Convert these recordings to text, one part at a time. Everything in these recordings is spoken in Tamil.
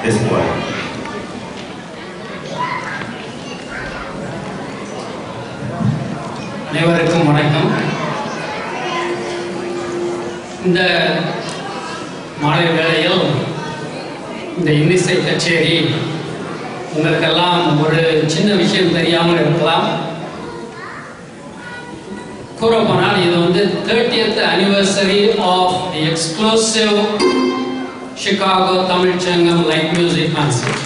Esquire. அனைவருக்கும் வணக்கம் இந்த மாலை வேளையில் இந்த இன்னிசை கச்சேரி உங்களுக்கெல்லாம் ஒரு சின்ன விஷயம் தெரியாமல் இருக்கலாம் கூறப்போனால் இது வந்து thirtieth anniversary of the exclusive Chicago Tamil Sangam light music concert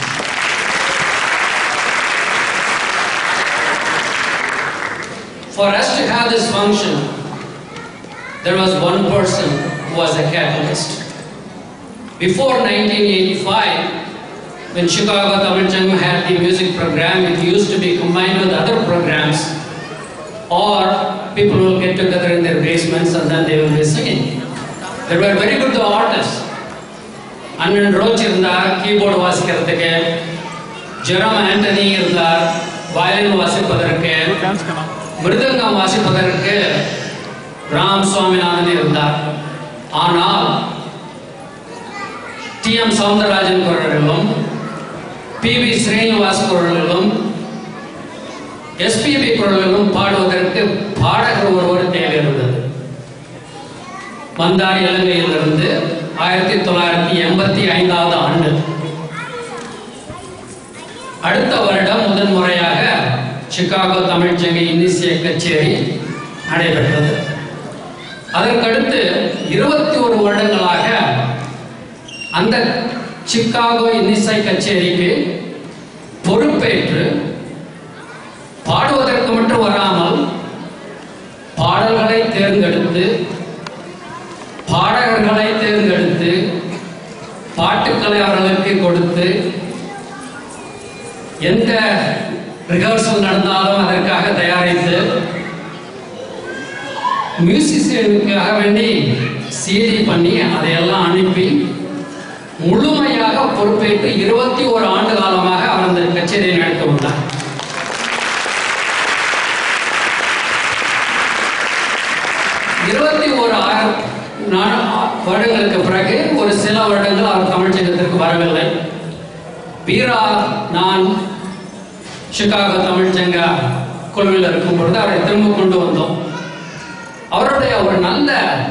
For us to have this function, there was one person who was a catalyst. Before 1985, when Chicago Tamil Sangam had the music program, it used to be combined with other programs, or people will get together in their basements and then they will be singing. They were very good artists. அண்ணன் ரோச் இருந்தார் கீபோர்டு வாசிக்கிறதுக்கு ஜெரம் ஆண்டனி இருந்தார் வயலின் வாசிப்பதற்கு மிருதங்கம் வாசிப்பதற்கு ராம் சுவாமிநாதன் இருந்தார் ஆனால் டி எம் சவுந்தரராஜன் குரலிலும் பி வி ஸ்ரீனிவாஸ் குரலிலும் எஸ்பிபி குரலிலும் பாடுவதற்கு பாடகர் ஒருவர் தேவை இருந்தது வந்தார் இலங்கையிலிருந்து ஆயிரத்தி தொள்ளாயிரத்தி எண்பத்தி ஐந்தாவது ஆண்டு அடுத்த வருடம் முதன்முறையாக சிகாகோ தமிழ்ச்சங்க இன்னிசைய கச்சேரி நடைபெற்றது அதற்கடுத்து இருபத்தி ஒரு வருடங்களாக அந்த சிக்காகோ இன்னிசை கச்சேரிக்கு பொறுப்பேற்று பாடுவதற்கு மட்டும் வராமல் பாடல்களை தேர்ந்தெடுத்து பாடகர்களை தேர்ந்தெடுத்து பாட்டுக்களை அவர்களுக்கு கொடுத்து எந்த ரிஹர்சல் நடந்தாலும் அதற்காக தயாரித்து மியூசிஷியனுக்காக வேண்டி சிடி பண்ணி அதையெல்லாம் அனுப்பி முழுமையாக பொறுப்பேற்று இருபத்தி ஒரு ஆண்டு காலமாக அவர் அந்த கச்சேரியை நடத்த உள்ளார் இருபத்தி ஒரு ஆயிரம் வருடங்களுக்கு பிறகு ஒரு சில வருடங்கள் அவர் தமிழ்ச்சங்கத்திற்கு வரவில்லை வீரா நான் சிகாகோ தமிழ்ச்சங்க குழுவில் இருக்கும் பொழுது அவரை திரும்ப கொண்டு வந்தோம் அவருடைய ஒரு நல்ல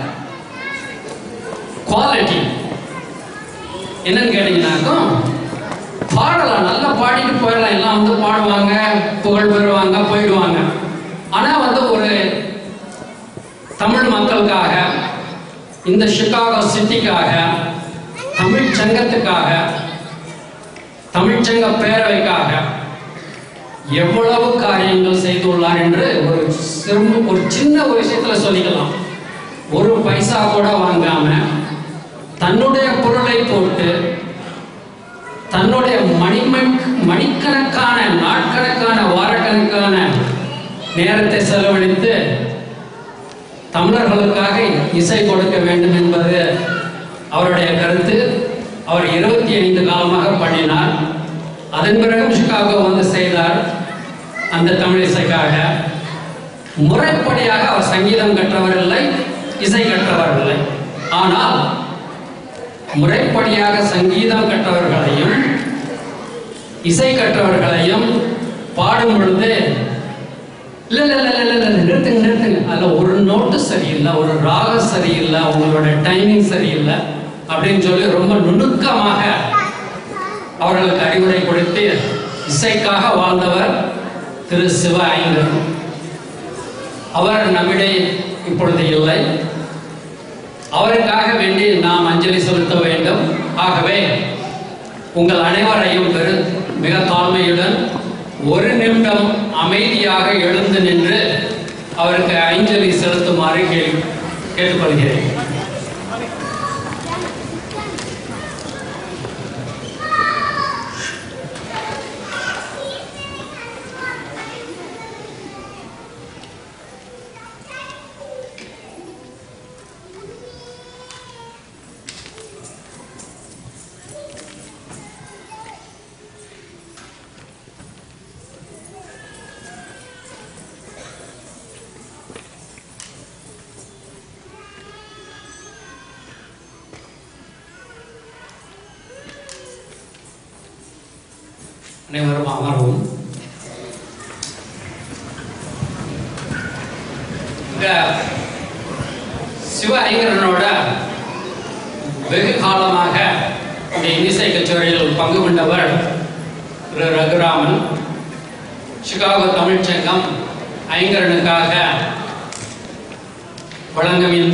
குவாலிட்டி என்னன்னு கேட்டீங்கன்னாக்கும் பாடலாம் நல்லா பாடிட்டு போயிடலாம் எல்லாம் வந்து பாடுவாங்க புகழ் பெறுவாங்க போயிடுவாங்க ஆனா வந்து ஒரு தமிழ் மக்களுக்காக இந்த சிகாகோ சிட்டிக்காக தமிழ் சங்கத்துக்காக தமிழ்ச்சங்க பேரவைக்காக எவ்வளவு காரியங்கள் செய்துள்ளார் என்று ஒரு சிறு ஒரு சின்ன ஒரு விஷயத்துல சொல்லிக்கலாம் ஒரு பைசா கூட வாங்காம தன்னுடைய பொருளை போட்டு தன்னுடைய மணிமண் மணிக்கணக்கான நாட்கணக்கான வாரக்கணக்கான நேரத்தை செலவழித்து தமிழர்களுக்காக இசை கொடுக்க வேண்டும் என்பது அவருடைய கருத்து அவர் இருபத்தி ஐந்து காலமாக பண்ணினார் அதன் பிறகு சிகாகோ வந்து செய்தார் அந்த தமிழ் இசைக்காக முறைப்படியாக அவர் சங்கீதம் கற்றவர் இல்லை இசை கற்றவர் இல்லை ஆனால் முறைப்படியாக சங்கீதம் கற்றவர்களையும் இசை கற்றவர்களையும் பாடும் பொழுது இல்லை இல்லை இல்லை இல்லை இல்லை நிறுத்துங்க நிறுத்துங்க அதில் ஒரு நோட்டு சரியில்லை ஒரு ராகம் சரியில்லை உங்களோட டைமிங் சரியில்லை அப்படின்னு சொல்லி ரொம்ப நுணுக்கமாக அவர்களுக்கு அறிவுரை கொடுத்து இசைக்காக வாழ்ந்தவர் திரு சிவ ஐயர் அவர் நம்மிடையே இப்பொழுது இல்லை அவருக்காக வேண்டி நாம் அஞ்சலி செலுத்த வேண்டும் ஆகவே உங்கள் அனைவரையும் பெரு மிக தாழ்மையுடன் ஒரு நிமிடம் அமைதியாக எழுந்து நின்று அவருக்கு அஞ்சலி செலுத்துமாறு கேள் கேட்டுக்கொள்கிறேன் அனைவரும் அமர்வும் இங்க சிவ ஐங்கரனோட வெகு காலமாக இந்த இன்னிசை கச்சேரியில் பங்கு கொண்டவர் திரு ரகுராமன் சிகாகோ தமிழ்ச்சங்கம் ஐங்கரனுக்காக வழங்கும் இந்த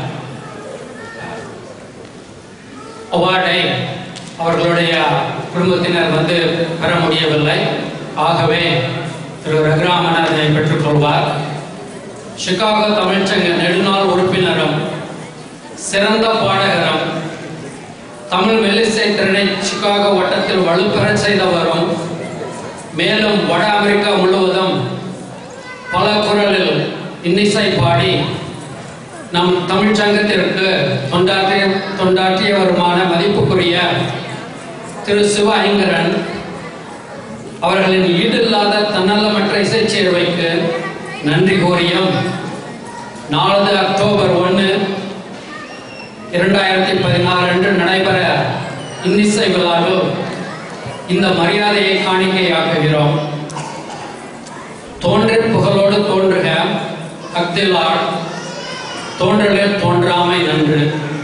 அவார்டை அவர்களுடைய குடும்பத்தினர் வந்து பெற முடியவில்லை ஆகவே திரு ரகுராமன் அதை பெற்றுக்கொள்வார் சிகாகோ தமிழ்ச்சங்க நெடுநாள் உறுப்பினரும் சிறந்த பாடகரும் தமிழ் மெல்லிசை திறனை சிகாகோ வட்டத்தில் வலுப்பெறச் செய்தவரும் மேலும் வட அமெரிக்கா முழுவதும் பல குரலில் இன்னிசை பாடி நம் தமிழ் சங்கத்திற்கு தொண்டாற்றிய தொண்டாற்றியவருமான மதிப்புக்குரிய திரு சிவ ஐங்கரன் அவர்களின் ஈடில்லாத தன்னலமற்ற இசைச் சேர்வைக்கு நன்றி கூறியும் நாலு அக்டோபர் ஒன்று இரண்டாயிரத்தி பதினாறு அன்று நடைபெற இன்னிசை விழாவில் இந்த மரியாதையை காணிக்கையாக்குகிறோம் தோன்றி புகழோடு தோன்றுக அக்திலார் தோன்றலில் தோன்றாமை நன்று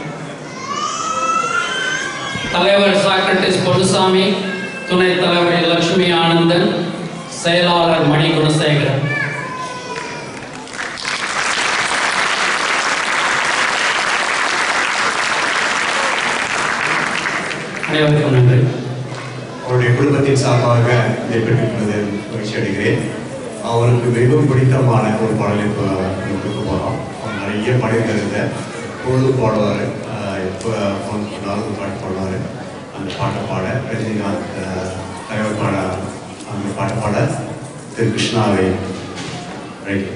தலைவர் சாக்ரட்டிஸ் பொன்னுசாமி துணைத் தலைவர் லட்சுமி ஆனந்தன் செயலாளர் மணி குணசேகரன் அனைவருக்கும் நன்றி அவருடைய குடும்பத்தின் சார்பாக இதை பெற்றுக்கொண்டது மகிழ்ச்சி அடைகிறேன் அவருக்கு மிகவும் பிடித்தமான ஒரு பாடலை இப்போ நம்ம கொடுக்க போகிறோம் அவர் நிறைய பாடியிருந்த பொழுது பாடுவார் எப்போ ஃபோன் பண்ணாலும் ஒரு பாட்டு பாடுவார் அந்த பாட்டை பாட ரஜினிகாந்த் அஹ், தலைவர் பாட அந்த பாட்டை பாட திரு கிருஷ்ணாவை ரைட்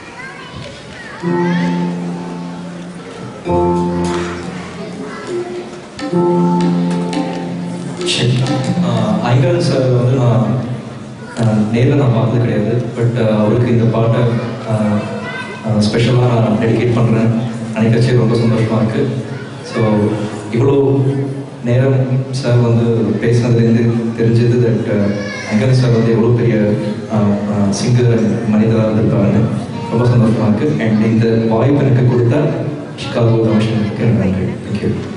சரி ஐங்கரன் சார் வந்து நான் நேரில் நான் பார்த்தது கிடையாது பட் அவருக்கு இந்த பாட்டை ஸ்பெஷலாக நான் டெடிகேட் பண்ணுறேன் நினைக்கச்சு ரொம்ப சந்தோஷமாக இருக்குது ஸோ இவ்வளோ நேரம் சார் வந்து பேசினதுலேருந்து தெரிஞ்சது தட் ஐங்கரன் சார் வந்து எவ்வளோ பெரிய சிங்கர் மனிதராக இருந்திருக்காருன்னு ரொம்ப சந்தோஷமாக இருக்குது அண்ட் இந்த வாய்ப்பு எனக்கு கொடுத்தா சிகாகோ தமிழ்க்கு நன்றி தேங்க்யூ